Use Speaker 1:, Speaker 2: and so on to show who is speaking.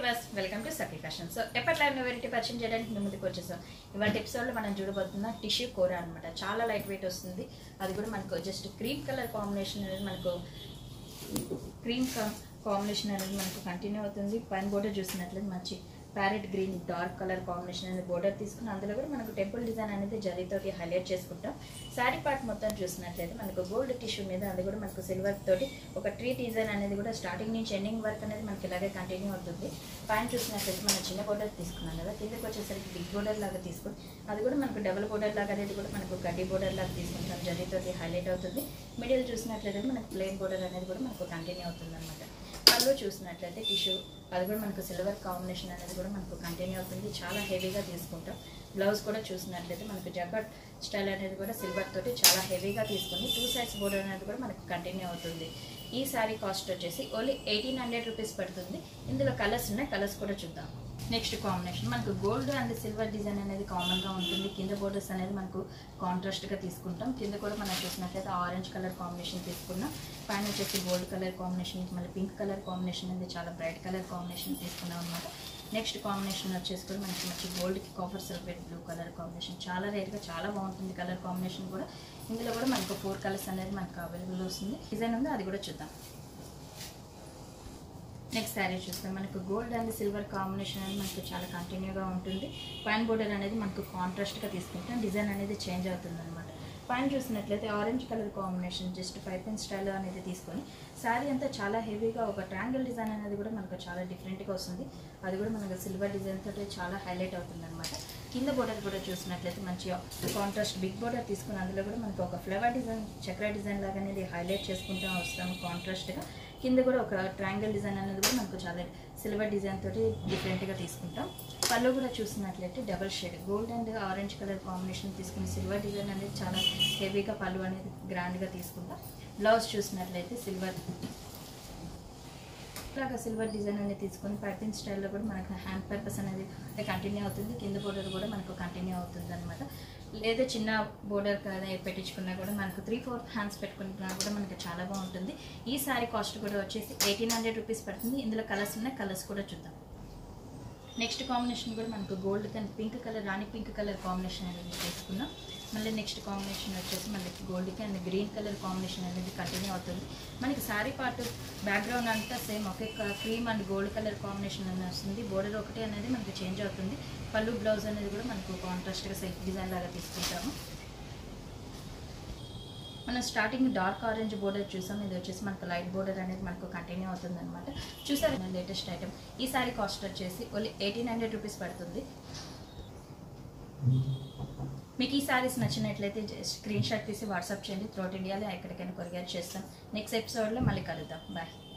Speaker 1: viewers welcome to Sakhi fashion so ఎప్పటి live variety పరిచయం చేయడానికి మేము ముందుకు వచ్చేసాం ఇవాళ ఎపిసోడ్లో మనం చూడబోతున్న టిష్యూ కూర అనమాట చాలా లైట్ వెయిట్ వస్తుంది అది కూడా మనకు జస్ట్ క్రీమ్ కలర్ కాంబినేషన్ అనేది మనకు క్రీమ్ కాంబినేషన్ అనేది మనకు కంటిన్యూ అవుతుంది పైన బోర్డర్ చూసినట్లయితే మంచి parrot green dark colour combination అనేది బోర్డర్ తీసుకుని అందులో కూడా మనకు టెంపుల్ డిజైన్ అనేది జరీతోటి హైలైట్ చేసుకుంటాం శారీ పార్ట్ మొత్తం చూసినట్లయితే మనకు గోల్డ్ టిష్యూ మీద అది కూడా మనకు సిల్వర్ తోటి ఒక ట్రీ డిజైన్ అనేది కూడా స్టార్టింగ్ నుంచి ఎండింగ్ వర్క్ అనేది మనకి ఇలాగే కంటిన్యూ అవుతుంది పైన చూసినట్లయితే మనం చిన్న బోర్డర్ తీసుకున్నాం కదా కిందకి వచ్చేసరికి బిగ్ బోర్డర్ లాగా తీసుకుని అది కూడా మనకు డబుల్ బోర్డర్ లాగా అనేది కూడా మనకు గడ్డి బోర్డర్ లాగా తీసుకుంటాం జరీతోటి హైలైట్ అవుతుంది మిడిల్ చూసినట్లయితే మనకు ప్లెయిన్ బోర్డర్ అనేది కూడా మనకు కంటిన్యూ అవుతుంది అనమాట పళ్ళు చూసినట్లయితే టిష్యూ అది కూడా మనకు సిల్వర్ కాంబినేషన్ అనేది కూడా మనకు కంటిన్యూ అవుతుంది చాలా హెవీగా తీసుకుంటాం బ్లౌజ్ కూడా చూసినట్లయితే మనకు జగట్ స్టైల్ అనేది కూడా సిల్వర్ తోటి చాలా హెవీగా తీసుకుని టూ సైడ్స్ బోర్డర్ అనేది కూడా మనకు కంటిన్యూ అవుతుంది ఈ శారీ కాస్ట్ వచ్చేసి ఓన్లీ ఎయిటీన్ హండ్రెడ్ రూపీస్ పడుతుంది ఇందులో కలర్స్ ఉన్నాయి కలర్స్ కూడా చూద్దాం నెక్స్ట్ కాంబినేషన్ మనకు గోల్డ్ అండ్ సిల్వర్ డిజైన్ అనేది కామన్గా ఉంటుంది కింద బోర్డర్స్ అనేది మనకు కాంట్రాస్ట్గా తీసుకుంటాం కింద కూడా మనం చూసినట్లయితే ఆరెంజ్ కలర్ కాంబినేషన్ తీసుకున్నాం పైన వచ్చేసి గోల్డ్ కలర్ కాంబినేషన్ మళ్ళీ పింక్ కలర్ కాంబినేషన్ అనేది చాలా బ్రైట్ కలర్ కాంబినేషన్ తీసుకున్నాం అనమాట నెక్స్ట్ కాంబినేషన్ వచ్చేసి కూడా మనకి మంచి గోల్డ్కి copper silver blue colour combination చాలా రేట్గా చాలా బాగుంటుంది కలర్ కాంబినేషన్ కూడా ఇందులో కూడా మనకు ఫోర్ కలర్స్ అనేది మనకు అవైలబుల్ వస్తుంది డిజైన్ ఉంది అది కూడా చూద్దాం నెక్స్ట్ శారీ చూస్తాం మనకు గోల్డ్ అండ్ సిల్వర్ కాంబినేషన్ అనేది మనకు చాలా కంటిన్యూగా ఉంటుంది పైన బోర్డర్ అనేది మనకు కాంట్రాస్ట్గా తీసుకుంటాం డిజైన్ అనేది చేంజ్ అవుతుంది అనమాట పైన చూసినట్లయితే orange colour combination just piping style అనేది తీసుకొని శారీ అంతా చాలా హెవీగా ఒక ట్రాంగిల్ డిజైన్ అనేది కూడా మనకు చాలా డిఫరెంట్గా వస్తుంది అది కూడా మనకు సిల్వర్ డిజైన్ తోటి చాలా హైలైట్ అవుతుంది అనమాట కింద బోర్డర్ కూడా చూసినట్లయితే మంచిగా కాంట్రాస్ట్ బిగ్ బోర్డర్ తీసుకుని అందులో కూడా మనకు ఒక ఫ్లవర్ డిజైన్ చక్ర డిజైన్ లాగా అనేది హైలైట్ చేసుకుంటూ వస్తాము కాంట్రాస్ట్గా కింద కూడా ఒక ట్రయాంగిల్ డిజైన్ అనేది కూడా మనకు చాలా సిల్వర్ డిజైన్ తోటి డిఫరెంట్గా తీసుకుంటాం పళ్ళు కూడా చూసినట్లయితే double shade gold and orange colour combination తీసుకుని సిల్వర్ డిజైన్ అనేది చాలా హెవీగా పళ్ళు అనేది గ్రాండ్గా తీసుకుంటాం బ్లౌజ్ చూసినట్లయితే సిల్వర్ ఇలాగా సిల్వర్ డిజైన్ అనేది తీసుకొని పైపింగ్ స్టైల్లో కూడా మనకు హ్యాండ్ పర్పస్ అనేది కంటిన్యూ అవుతుంది కింద బోర్డర్ కూడా మనకు కంటిన్యూ అవుతుంది అనమాట లేదా చిన్న బోర్డర్ కదా పెట్టించుకున్నా కూడా మనకు త్రీ ఫోర్ హ్యాండ్స్ పెట్టుకున్నా కూడా మనకు చాలా బాగుంటుంది ఈ సారీ కాస్ట్ కూడా వచ్చేసి ఎయిటీన్ హండ్రెడ్ రూపీస్ పడుతుంది ఇందులో కలర్స్ ఉన్నాయి కలర్స్ కూడా చూద్దాం నెక్స్ట్ కాంబినేషన్ కూడా మనకు గోల్డ్ అండ్ పింక్ కలర్ రాణి పింక్ కలర్ కాంబినేషన్ అనేది తీసుకున్నాం మళ్ళీ నెక్స్ట్ కాంబినేషన్ వచ్చేసి మనకి గోల్డ్కి అండ్ గ్రీన్ కలర్ కాంబినేషన్ అనేది కంటిన్యూ అవుతుంది మనకి శారీ పార్ట్ బ్యాక్గ్రౌండ్ అంతా సేమ్ ఒకే cream and gold colour combination అనేది వస్తుంది బోర్డర్ ఒకటి అనేది మనకి చేంజ్ అవుతుంది పళ్ళు బ్లౌజ్ అనేది కూడా మనకు కాంట్రాస్ట్గా సెట్ డిజైన్ లాగా తీసుకుంటాము మనం స్టార్టింగ్ డార్క్ ఆరెంజ్ బోర్డర్ చూసాం ఇది వచ్చేసి మనకు లైట్ బోర్డర్ అనేది మనకు కంటిన్యూ అవుతుంది అనమాట చూసారు లేటెస్ట్ ఐటమ్ ఈ సారీ కాస్ట్ వచ్చేసి ఓన్లీ ఎయిటీన్ హండ్రెడ్ రూపీస్ పడుతుంది మీకు ఈ సారీస్ నచ్చినట్లయితే స్క్రీన్ షాట్ తీసి వాట్సాప్ చేయండి త్రోట్ ఇండియాలో ఎక్కడికైనా కొరియర్ చేస్తాం నెక్స్ట్ ఎపిసోడ్లో మళ్ళీ కలుద్దాం బాయ్